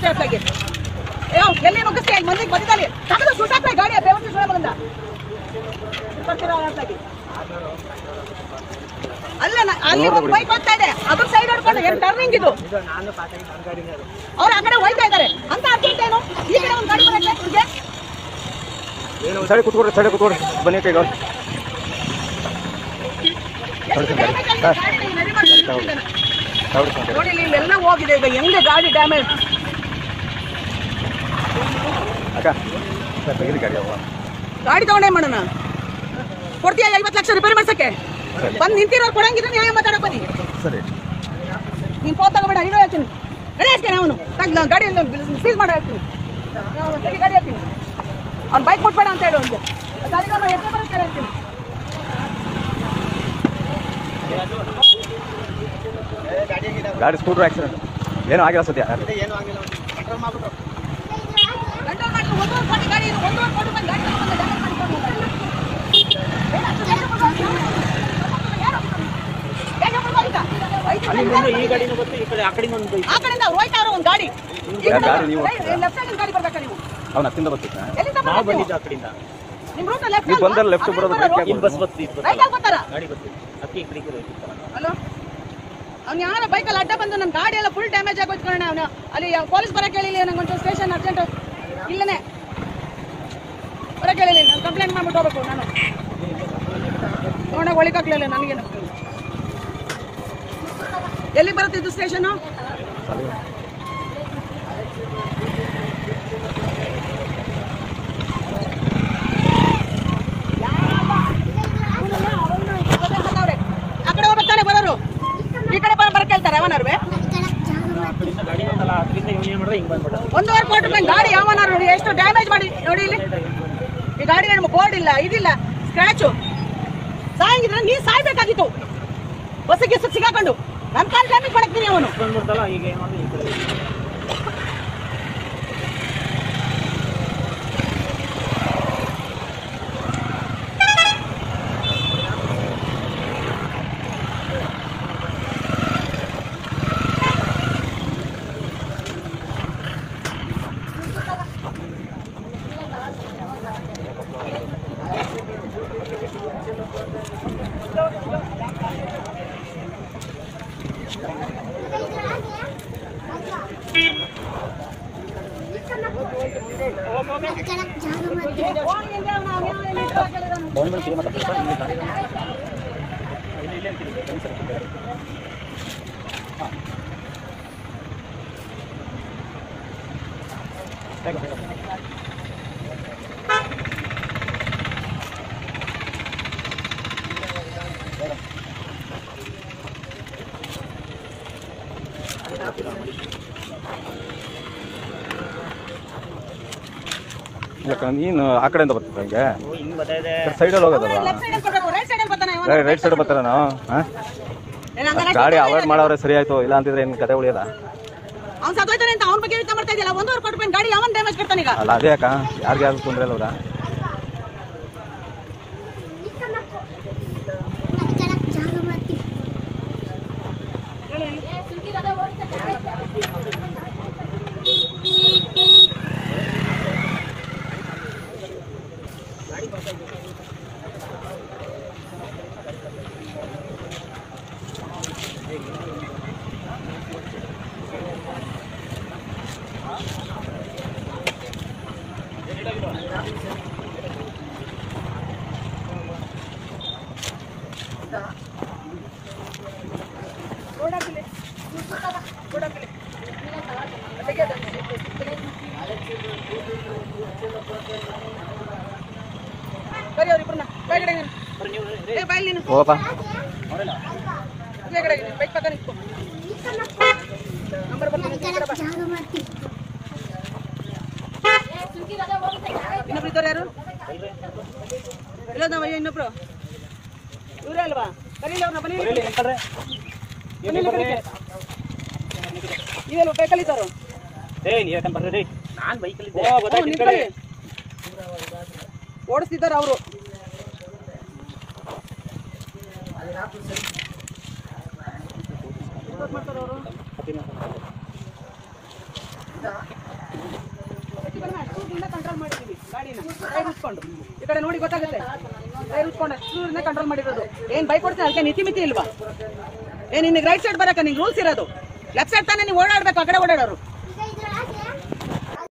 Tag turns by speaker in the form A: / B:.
A: ಅಷ್ಟೇ ಅತ್ಲಾಗಿ ಏ ಎಲ್ಲಿ ನುಗ್ಗಿಸ್ತೀಯ ಈ ಮಂದಿಗೆ ಬಂದಿದ್ದಾನೆ ತಗದು ಸುಟ್ಟಾಕ್ಲ ಗಾಡಿ ಬೇವಸ್ತಿ ಸುಳ್ಳ ಬಂದ ಬರ್ತೀರಾ ಅತ್ಲಾಗಿ ಅಲ್ಲ ನ- ಅಲ್ಲಿ ಒಂದು ಬೈಕ್ ಹೋಗ್ತಾ ಇದೆ ಅದ್ರ ಸೈಡ್ ಹೊಡ್ಕೊಂಡು ಏನ್ ಟರ್ನಿಂಗ್ ಇದು ಅವ್ರು ಆ ಕಡೆ ಹೋಯ್ತಾ ಇದ್ದಾರೆ ಅಂತ ಅರ್ಜೆಂಟ್ ಏನು ಈ ಕಡೆ ಒಂದು ಗಾಡಿ ಬರಕ್ಕೆ ಇವ್ರಿಗೆ
B: ಸೈಡ್ ಕೂತ್ಕೊಡ್ರಿ ಸೈಡ್ ಕೂತ್ಕೊಡ್ರಿ ಬನ್ನಿ ಕೈಗ
A: ಎಷ್ಟು damage ಆಗಿದೆ ಗಾಡಿ ನೀವು ready ಮಾಡಿ ಇಟ್ಟಿದ್ದಾನೆ.
B: ಹೌದು
A: ನೋಡಿ ಇಲ್ಲಿ ಇಲ್ಲೆಲ್ಲ ಹೋಗಿದೆ ಈಗ ಹೆಂಗೆ ಗಾಡಿ ಡ್ಯಾಮೇಜ್
B: ಅಕ್ಕ ಸರ್ ತೆಗೀರಿ ಗಾಡಿ ಅವ
A: ಗಾಡಿ ತಗೊಂಡೇ ಮಾಡೋಣ ಕೊಡ್ತೀಯ ಐವತ್ತು ಲಕ್ಷ ರಿಪೇರಿ ಮಾಡ್ಸಕ್ಕೆ ಬಂದು ನಿಂತಿರೋ ಕೊಡಂಗಿದ್ರೆ ನ್ಯಾಯ ಮಾತಾಡಕ್ ಬನ್ನಿ
B: ಸರಿ
A: ನೀನು ಫೋನ್ ತಗೋಬೇಡ ಇರೋ ಹೇಳ್ತೀನಿ ಗಾಡಿ ಹಾಕ್ತೀನಿ ಅವನು ತಗ್ಲ ಗಾಡಿ ಸೀಸ್ ಮಾಡಿ ಹಾಕ್ತೀನಿ ನಾನು ತೆಗಿ ಗಾಡಿ ಹಾಕ್ತೀನಿ ಅವ್ನು ಬೈಕ್ ಕೊಟ್ಬೇಡ ಅಂತ ಹೇಳು ಅವ್ನಿಗೆ ಗಾಡಿ ನಮ್ಮ ಎಷ್ಟೇ ಬರುತ್ತೆ ಹೇಳ್ತೀನಿ
B: ಗಾಡಿ ಸ್ಕೂಟ್ರ್ ಆಕ್ಸಿಡೆಂಟ್ ಏನೂ ಆಗಿಲ್ಲ ಸದ್ಯ
A: ಕಂಟ್ರೋಲ್ ಮಾಡಿ ಒಂದೂವರೆ ಕೋಟಿ ಗಾಡಿ ಇದು ಒಂದೂವರೆ ಕೋಟಿ ರೂಪಾಯಿ ಗಾಡಿ ತಗೊಂಡು ಡ್ಯಾಮೇಜ್ ಮಾಡಿಕೊಂಡು ಹೋಗ್ತಾರೆ. ಏನ್ ಅಷ್ಟು ರೇಟ್ ಕೊಡೋದು? ಯಾರು? ಹೇಗೆ ಹೋಗ್ತಾ? ಐದು ಜನ
C: ಈ ಗಾಡಿನೂ ಗೊತ್ತು ಈ ಕಡೆ ಆ ಕಡೆಯಿಂದ ಒಂದು
A: ಆ ಕಡೆಯಿಂದ ಅವ್ರು ಹೋಯ್ತಾ ಅವ್ರು ಒಂದು ಗಾಡಿ ಈ
B: ಯಾವ
A: ಕಡೆ
B: ಗಾಡಿ ನೀವು
A: ಲೆಫ್ಟ್ ಸೈಡ್ ಗಾಡಿ ಬರ್ಬೇಕಾ ನೀವು
B: ಅವ್ನು ಹತ್ತಿಂದ ಬರ್ತಿದ್ದ
A: ಎಲ್ಲಿಂದ
C: ನಾವು
A: ಬರ್ಬೇಕು
C: ಬಂದಿದ್ದು ಆ ಕಡೆಯಿಂದ
A: ನಿಮ್ ರೂಟ್ ಲೆಫ್ಟ್
B: ನೀವು ಬಂದ್ರೆ left ಬರೋದು right ಆಗಿ
C: ಇಲ್ಲಿ ಬಸ್ ಬತ್ತು ಇದು
A: ರೈಟ್ ಆಗಿ ಬರ್ತಾರ
C: ಗಾಡಿ ಬತ್ತು ಅಕ್ಕಿ ಈ ಕಡೆಗೆ ಹೋಯ್ತು
A: ಹಲೋ ಅವ್ನು ಯಾರ ಬೈಕಲ್ಲಿ ಅಡ್ಡ ಬಂದು ನಮ್ಮ ಗಾಡಿ ಎಲ್ಲ ಫುಲ್ ಡ್ಯಾಮೇಜ್ ಆಗೋಯ್ತು ಕಣ ಅವನು ಅಲ್ಲಿ ಪೊಲೀಸ್ ಬರಕ್ಕೆ ಹೇಳಿಲ್ಲ ನಂಗೆ ಒಂಚೂರು ಸ್ಟೇಷನ್ ಅರ್ಜೆಂಟ್ ಇಲ್ಲನೇ ಬರಕ್ಕೆ ಹೇಳಿಲ್ಲ ನಾನು ಕಂಪ್ಲೇಂಟ್ ಮಾಡ್ಬಿಟ್ಟು ಹೋಗ್ಬೇಕು ನಾನು ನೋಡೋಕೆ ಒಳಿಕಾಗ್ಲಿಲ್ಲ ನನಗೇನು ಎಲ್ಲಿ ಬರುತ್ತೆ ಇದು ಸ್ಟೇಷನು ಆ ಕಡೆ ಹೋಗ್ಬೇಕಾನೆ ಬರೋರು ಈ ಕಡೆ ಬರ ಬರಕ್ಕೆ ಹೇಳ್ತಾರೆ ಅವನರ್ವೆ
C: ಗಾಡಿ ಬಂದಲ್ಲ ಅದರಿಂದ ಇವನು ಏನು ಮಾಡಿದ್ರೆ ಹಿಂಗೆ ಬಂದ್ಬಿಟ್ಟ
A: ಒಂದೂವರೆ ಕೋಟಿ ರೂಪಾಯಿ ಗಾಡಿ ಯಾವನಾರು ನೋಡಿ ಎಷ್ಟು ಡ್ಯಾಮೇಜ್ ಮಾಡಿ ನೋಡಿ ಇಲ್ಲಿ ಈ ಗಾಡಿ ನಮ್ಮ ಬೋರ್ಡ್ ಇಲ್ಲ ಇದಿಲ್ಲ ಸ್ಕ್ರಾಚು ಸಾಯಂಗಿದ್ರೆ ನೀ ಸಾಯ್ಬೇಕಾಗಿತ್ತು ಬಸ್ಸಿಗೆ ಸಿಗಾಕೊಂಡು ನನ್ನ ಕಾಲ್ ಡ್ಯಾಮೇಜ್ ಮಾಡಕ್ತೀನಿ ಅವನು
C: ಬಂದ್ಬಿಡ್ತಲ್ಲ ಈಗ ಏನು ಮಾಡಿದ್ರೆ ಈ ಕಡೆ
B: ಯಾಕಂದ್ರೆ ನೀನು ಆ ಕಡೆಯಿಂದ ಬರ್ತಿದ್ದ ಹಂಗೆ
C: ಓ ಹಿಂಗೆ ಬರ್ತಾ ಇದೆ
B: ಸೈಡಲ್ಲಿ ಹೋಗೋದಲ್ಲ
A: ಲೆಫ್ಟ್ ಸೈಡ್ ಬರ್ಬೇಕು ರೈಟ್ ಸೈಡ್ ಬರ್ತಾನೆ ಇವನು.
B: ರೈಟ್ ಸೈಡ್ ಬರ್ತಾರ ನಾವು ಹಾಂ
A: ಏನ್ ಹಂಗಾರೆ
B: ಗಾಡಿ ಅವಾಯ್ಡ್ ಮಾಡೋರೆ ಸರಿ ಆಯ್ತು ಇಲ್ಲ ಅಂತಿದ್ರೆ ಏನು ಕತೆ ಉಳಿಯೋದ
A: ಅವ್ನು ಸತ್ತೋಯ್ತಾನೆ ಅಂತ ಅವ್ನ ಬಗ್ಗೆ ಯೋಚನೆ ಮಾಡ್ತಾ ಇದೆಯಲ್ಲ ಒಂದೂವರೆ ಕೋಟಿ ರೂಪಾಯಿ ಗಾಡಿ ಯಾವನ್ ಡ್ಯಾಮೇಜ್ ಕೊಡ್ತಾನೆ ಈಗ
B: ಅಲ್ಲ ಅದೇ ಯಾಕ ಯಾರಿಗೆ ಯಾರು ತೊಂದರೆ ಇಲ್ಲ
A: ಬರೀ ಅವ್ರಿಬ್ರನ್ನ ಕೈ ಕಡೆ ನೀನು. ಏ ಬಾಯ್ ನೀನು
B: ಹೋಗಪ್ಪ
A: ಇದೇ ಕಡೆ ಬೈಕ್ ಪಕ್ಕ ನಿಂತ್ಕೊ ನಂಬರ್ ಬರ್ತೀನಿ ಈ ಕಡೆ ಬಾ. ಇನ್ನೊಬ್ರು ಇದ್ದಾರೆ ಯಾರು ಇಲ್ಲ ನಾವು ಇನ್ನೊಬ್ರು ಇವರೇ ಅಲ್ವಾ ಕರೀಲಿ ಅವ್ರನ್ನ ಬನ್ನಿ ಇಲ್ಲಿ. ಬನ್ನಿ ಇಲ್ಲಿ ಕರೀಲಿ. ನೀವೆಲ್ಲ ಬೇಕಲ್ಲಿದ್ದಾರು
C: ಏ ನೀ ಯಾಕಂತ ಬರ್ರಿ ನಾನು ಬೈಕಲ್ಲಿ
A: ಓ, ನಿಂತ್ಕೊಳ್ಳಿ. ಓಡಿಸ್ತಿದ್ದಾರೆ ಅವರು ಕಂಟ್ರೋಲ್ ಮಾಡಿದೀವಿ ಗಾಡಿನ ಟೈರ್ ಉಚ್ಕೊಂಡು ಈ ಕಡೆ ನೋಡಿ ಗೊತ್ತಾಗುತ್ತೆ ಟೈರ್ ಉಚ್ಕೊಂಡು ಅಷ್ಟೂರನ್ನ ಕಂಟ್ರೋಲ್ ಮಾಡಿರೋದು ಏನ್ ಬೈಕ್ ಕೊಡ್ತೀನಿ ಅದಕ್ಕೆ ಮಿತಿ ಮಿತಿ ಇಲ್ವಾ ಏನ್ ನಿನಗೆ ರೈಟ್ ಸೈಡ್ ಬರಕ ನಿಂಗೆ ರೂಲ್ಸ್ ಇರೋದು ಲೆಫ್ಟ್ ಸೈಡ್ ತಾನೇ ನೀವು ಓಡಾಡ್ಬೇಕು ಆ ಕಡೆ ಓಡಾಡೋರು